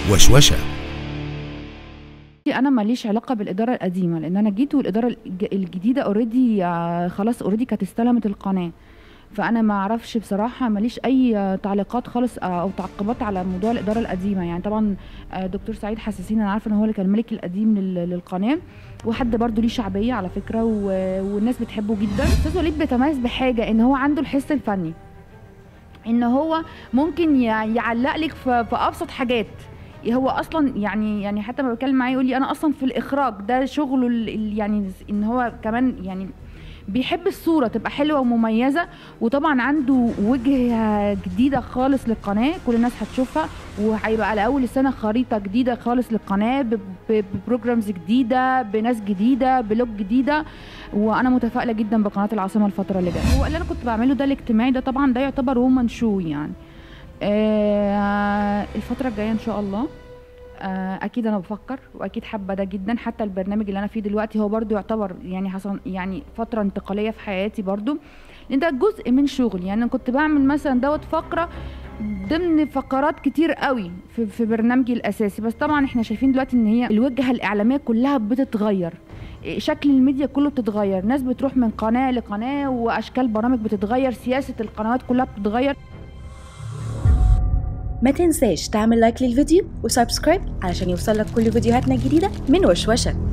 وشوشة انا ماليش علاقه بالاداره القديمه لان انا جيت والاداره الج- الجديده اوريدي خلاص اوريدي كانت استلمت القناه فانا ما اعرفش بصراحه ماليش اي آه، تعليقات خالص آه، او تعقيبات على موضوع الاداره القديمه يعني طبعا آه، دكتور سعيد حساسين انا عارفه ان هو اللي كان الملك القديم لل- للقناه وحد برضو ليه شعبيه على فكره و- والناس بتحبه جدا استاذ وليد بيتميز بحاجه ان هو عنده الحس الفني ان هو ممكن يع- يعلق لك في في ابسط حاجات هو اصلا يعني يعني حتى لما بتكلم معاه يقول لي انا اصلا في الاخراج ده شغله ال- ال- يعني ان هو كمان يعني بيحب الصوره تبقى حلوه ومميزه وطبعا عنده وجهه جديده خالص للقناه كل الناس هتشوفها وهيبقى على اول السنه خريطه جديده خالص للقناه ب- ب- ببروجرامز جديده بناس جديده بلوك جديده وانا متفائله جدا بقناه العاصمه الفتره اللي جايه هو اللي انا كنت بعمله ده الاجتماعي ده طبعا ده يعتبر وومن شو يعني آه الفتره الجايه ان شاء الله آه اكيد انا بفكر واكيد حابه ده جدا حتى البرنامج اللي انا فيه دلوقتي هو برضو يعتبر يعني حصل يعني فتره انتقاليه في حياتي برضو لان ده جزء من شغلي يعني انا كنت بعمل مثلا دوت فقره ضمن فقرات كتير قوي في, في برنامجي الاساسي بس طبعا احنا شايفين دلوقتي ان هي الوجهه الاعلاميه كلها بتتغير إيه، شكل الميديا كله بتتغير ناس بتروح من قناه لقناه واشكال برامج بتتغير سياسه القنوات كلها بتتغير ما تنساش تعمل لايك للفيديو وسبسكرايب علشان يوصلك كل فيديوهاتنا الجديدة من وشوشة